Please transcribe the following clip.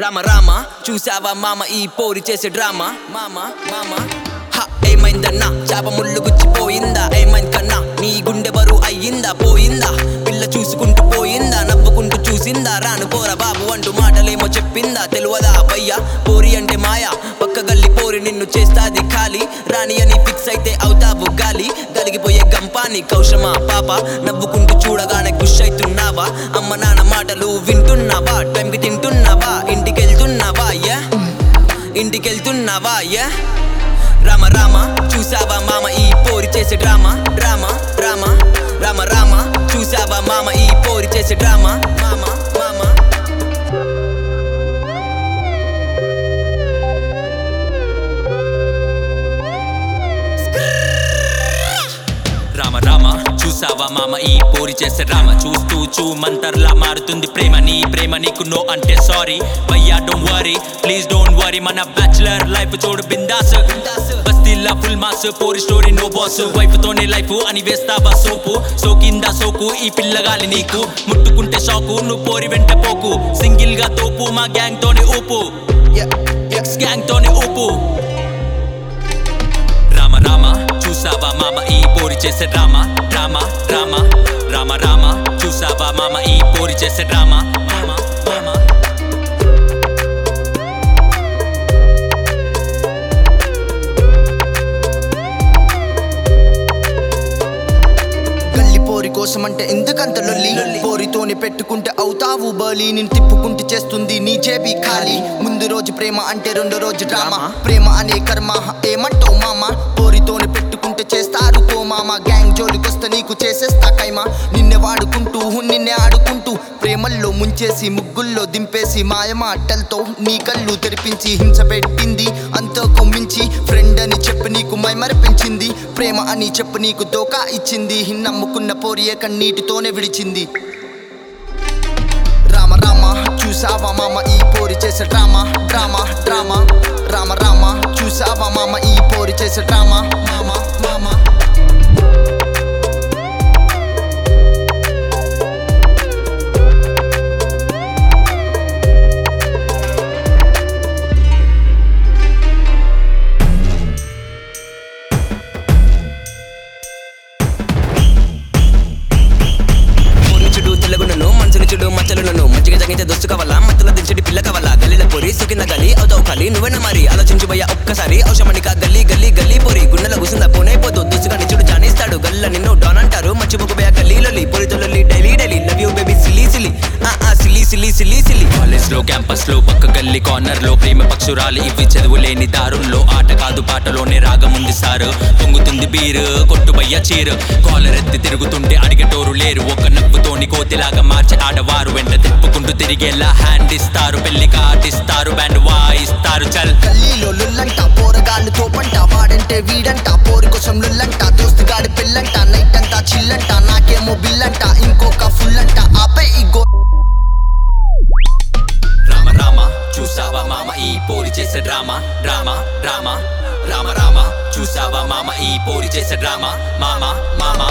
రామ రామ చూసావా మామ ఈ పోరి చేసే డ్రామా మామ మామ హ ఏమైందన్నా చాప ముళ్ళు గుచ్చిపోయిందా ఏమైంది కన్నా నీ గుండె బరువు అయ్యిందా పోయిందా పిల్ల చూసుకుంటూ పోయిందా నవ్వుకుంటూ చూసిందా రాను పోరా బాబు అంటూ మాటలేమో చెప్పిందా తెలువదా భయ్యా పోరి అంటే మాయా పక్క గల్లి పోరి నిన్ను చేస్తాది ఖాళీ రాని అని ఫిక్స్ అయితే అవుతావు గాలి గలిగిపోయే గంపాని కౌశమా పాప నవ్వుకుంటూ చూడగానే ఖుష్ అవుతున్నావా అమ్మ నాన్న మాటలు వింటున్నావా టైంకి తింటున్నావా ఇంటికెళ్తున్నావా యా ఇంటికెళ్తున్నావా యా రామ రామ చూసావా మామ ఈ పోరి చేసే drama drama drama Rama Rama చూసావా మామ ఈ పోరి చేసే డ్రామా మామ మామ రామ రామ చూసావా మామ ఈ పోరి చేసే రామ చూస్తూ చూ మంతర్లా మారుతుంది ప్రేమ నీ ప్రేమ నీకు నో అంటే సారీ భయ్యా don't worry please don't worry మన బ్యాచులర్ లైఫ్ చూడు బిందాస్ బస్తీలా ఫుల్ మాస్ పోరి స్టోరీ నో బాస్ వైఫ్ తోనే లైఫ్ అని వేస్తావా సోపు సోకిందా సోకు ఈ పిల్లగాలి నీకు ముట్టుకుంటే షాకు నువ్వు పోరి వెంట పోకు సింగిల్ గా తోపు మా గ్యాంగ్ తోనే ఊపు ఎక్స్ గ్యాంగ్ తోనే ఊపు రామ రామ చూసావా మామ ఈ పోరి చేసే drama drama drama Rama Rama చూసావా మామ ఈ పోరి చేసే డ్రామా మామ మామ గల్లి పోరి కోసం అంటే ఎందుకంత లొల్లి పోరితోని పెట్టుకుంటే అవుతావు బలి నేను తిప్పుకుంటూ చేస్తుంది నీ జేబీ ఖాళీ ముందు రోజు ప్రేమ అంటే రెండో రోజు డ్రామా ప్రేమ అనే కర్మ ఏమంటావు మామ పోరితోని పెట్టుకుంటే చేస్తారు పో మామ గ్యాంగ్ జోలికొస్తే నీకు చేసేస్తా కైమా నిన్నే వాడుకుంటూ నిన్నే ఆడుకుంటూ ప్రేమల్లో ముంచేసి ముగ్గుల్లో దింపేసి మాయమాటలతో నీ కళ్ళు తెరిపించి హింస పెట్టింది అంతో కొమ్మించి ఫ్రెండ్ అని చెప్పి నీకు మైమరిపించింది ప్రేమ అని చెప్పి నీకు దోకా ఇచ్చింది నమ్ముకున్న పోరియే కన్నీటితోనే విడిచింది రామ రామ చూసావా మామ ఈ పోరి చేసే drama drama drama Rama Rama చూసావా మామ ఈ పోరి చేసే డ్రామా మామ మామ పోరిని చుడు తెల్లగునను మనసుని చుడు మచ్చలునను మంచిగా తగ్గించే దొస్తు కావాలా మత్తల దించడి పిల్ల కావాలా గల్లీల పోరి సుకింద గలి అవుతావు ఖాళీ నువ్వెన్న మరి ఆలోచించు భయ్యా ఒక్కసారి అవసరమనిక గల్లీ గల్లీ గల్లీ పోరి గుండెల కూసిందా పోనే పోతూ దుస్తుగా నిచుడు జానిస్తాడు గల్ల నిన్ను డాన్ అంటారు మర్చిపోకు భయ్యా గల్లీ లొల్లి పోరితో లొల్లి daily daily love you baby silly silly ఆ ఆ silly silly silly silly college లో క్యాంపస్ లో పక్క గల్లీ కార్నర్ లో ప్రేమ పక్షురాలు ఇవి చదువు లేని దారుల్లో ఆట కాదు పాటలోనే రాగముంది సారు పొంగుతుంది బీరు కొట్టుబయ్య చీరు కాలర్ ఎత్తి తిరుగుతుంటే అడిగేటోరు లేరు ఒక నవ్వుతోని కోతిలాగా మార్చి ఆడవారు వెంట తిప్పుకుంటూ తిరిగేలా హ్యాండ్ ఇస్తారు పెళ్లి కాటిస్తారు బ్యాండ్ వాయిస్తారు చల్ గల్లీలో లుల్లంట పోరగాళ్ళు తోపంట వాడంటే వీడంట పోరి కోసం లుల్లంట దోస్తుగాడి పిల్లంట నైట్ అంతా చిల్లంట నాకేమో బిల్లంట ఇంకొక ఫుల్ అంట ఆపే ఈ గో రామ రామ చూసావా మామ ఈ పోరి చేసే drama drama drama Rama Rama చూసావా మామ ఈ పోరి చేసే డ్రామా మామ మామ